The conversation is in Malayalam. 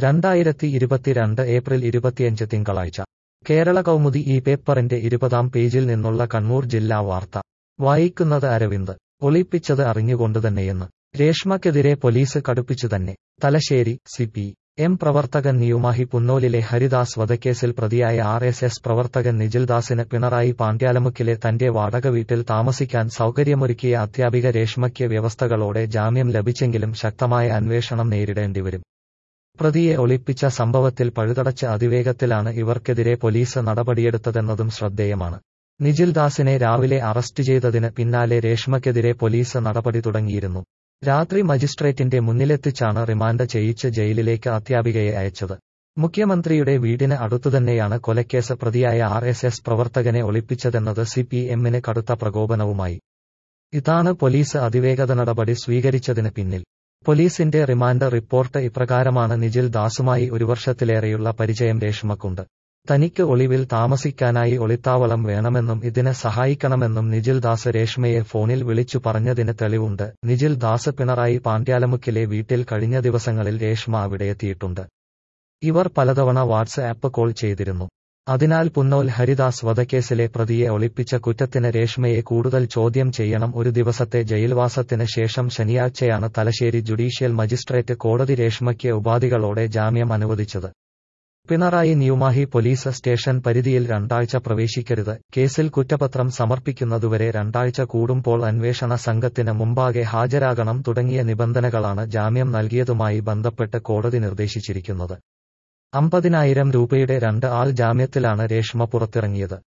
രണ്ടായിരത്തി ഇരുപത്തിരണ്ട് ഏപ്രിൽ ഇരുപത്തിയഞ്ച് തിങ്കളാഴ്ച കേരള കൗമുദി ഈ പേപ്പറിന്റെ ഇരുപതാം പേജിൽ നിന്നുള്ള കണ്ണൂർ ജില്ലാ വാർത്ത വായിക്കുന്നത് അരവിന്ദ് ഒളിപ്പിച്ചത് അറിഞ്ഞുകൊണ്ടുതന്നെയെന്ന് രേഷ്മയ്ക്കെതിരെ പോലീസ് കടുപ്പിച്ചു തന്നെ തലശ്ശേരി സി പി എം പ്രവർത്തകൻ നിയുമാഹി പുന്നോലിലെ ഹരിദാസ് വധക്കേസിൽ പ്രതിയായ ആർ എസ് എസ് പ്രവർത്തകൻ നിജിൽദാസിന് പിണറായി പാണ്ഡ്യാലമുക്കിലെ തന്റെ വാടക വീട്ടിൽ താമസിക്കാൻ സൗകര്യമൊരുക്കിയ അധ്യാപിക രേഷ്മയ്ക്ക് വ്യവസ്ഥകളോടെ ജാമ്യം ലഭിച്ചെങ്കിലും ശക്തമായ അന്വേഷണം നേരിടേണ്ടിവരും പ്രതിയെ ഒളിപ്പിച്ച സംഭവത്തിൽ പഴുതടച്ച അതിവേഗത്തിലാണ് ഇവർക്കെതിരെ പോലീസ് നടപടിയെടുത്തതെന്നതും ശ്രദ്ധേയമാണ് നിജിൽദാസിനെ രാവിലെ അറസ്റ്റ് ചെയ്തതിന് പിന്നാലെ രേഷ്മയ്ക്കെതിരെ പോലീസ് നടപടി തുടങ്ങിയിരുന്നു രാത്രി മജിസ്ട്രേറ്റിന്റെ മുന്നിലെത്തിച്ചാണ് റിമാൻഡ് ചെയ്യിച്ച് ജയിലിലേക്ക് അധ്യാപികയെ അയച്ചത് മുഖ്യമന്ത്രിയുടെ വീടിന് അടുത്തുതന്നെയാണ് കൊലക്കേസ് പ്രതിയായ ആർ എസ് എസ് പ്രവർത്തകനെ ഒളിപ്പിച്ചതെന്നത് സി പി എമ്മിന് കടുത്ത പ്രകോപനവുമായി ഇതാണ് പോലീസ് അതിവേഗത നടപടി സ്വീകരിച്ചതിന് പിന്നിൽ പോലീസിന്റെ റിമാൻഡ് റിപ്പോർട്ട് ഇപ്രകാരമാണ് നിജിൽ ദാസുമായി ഒരു വർഷത്തിലേറെയുള്ള പരിചയം രേഷ്മക്കുണ്ട് തനിക്ക് ഒളിവിൽ താമസിക്കാനായി ഒളിത്താവളം വേണമെന്നും ഇതിന് സഹായിക്കണമെന്നും നിജിൽ ദാസ് രേഷ്മയെ ഫോണിൽ വിളിച്ചു പറഞ്ഞതിന് തെളിവുണ്ട് നിജിൽ ദാസ് പിണറായി പാണ്ഡ്യാലമുക്കിലെ വീട്ടിൽ കഴിഞ്ഞ ദിവസങ്ങളിൽ രേഷ്മ അവിടെയെത്തിയിട്ടുണ്ട് ഇവർ പലതവണ വാട്സ് ആപ്പ് കോൾ ചെയ്തിരുന്നു അതിനാൽ പുന്നോൽ ഹരിദാസ് വധക്കേസിലെ പ്രതിയെ ഒളിപ്പിച്ച കുറ്റത്തിന് രേഷ്മയെ കൂടുതൽ ചോദ്യം ചെയ്യണം ഒരു ദിവസത്തെ ജയിൽവാസത്തിന് ശേഷം ശനിയാഴ്ചയാണ് തലശ്ശേരി ജുഡീഷ്യൽ മജിസ്ട്രേറ്റ് കോടതി രേഷ്മയ്ക്ക് ഉപാധികളോടെ ജാമ്യം അനുവദിച്ചത് പിണറായി ന്യൂമാഹി പോലീസ് സ്റ്റേഷൻ പരിധിയിൽ രണ്ടാഴ്ച പ്രവേശിക്കരുത് കേസിൽ കുറ്റപത്രം സമർപ്പിക്കുന്നതുവരെ രണ്ടാഴ്ച കൂടുമ്പോൾ അന്വേഷണ സംഘത്തിന് മുമ്പാകെ ഹാജരാകണം തുടങ്ങിയ നിബന്ധനകളാണ് ജാമ്യം നൽകിയതുമായി ബന്ധപ്പെട്ട് കോടതി നിർദ്ദേശിച്ചിരിക്കുന്നത് അമ്പതിനായിരം രൂപയുടെ രണ്ട് ആൾ ജാമ്യത്തിലാണ് രേഷ്മ പുറത്തിറങ്ങിയത്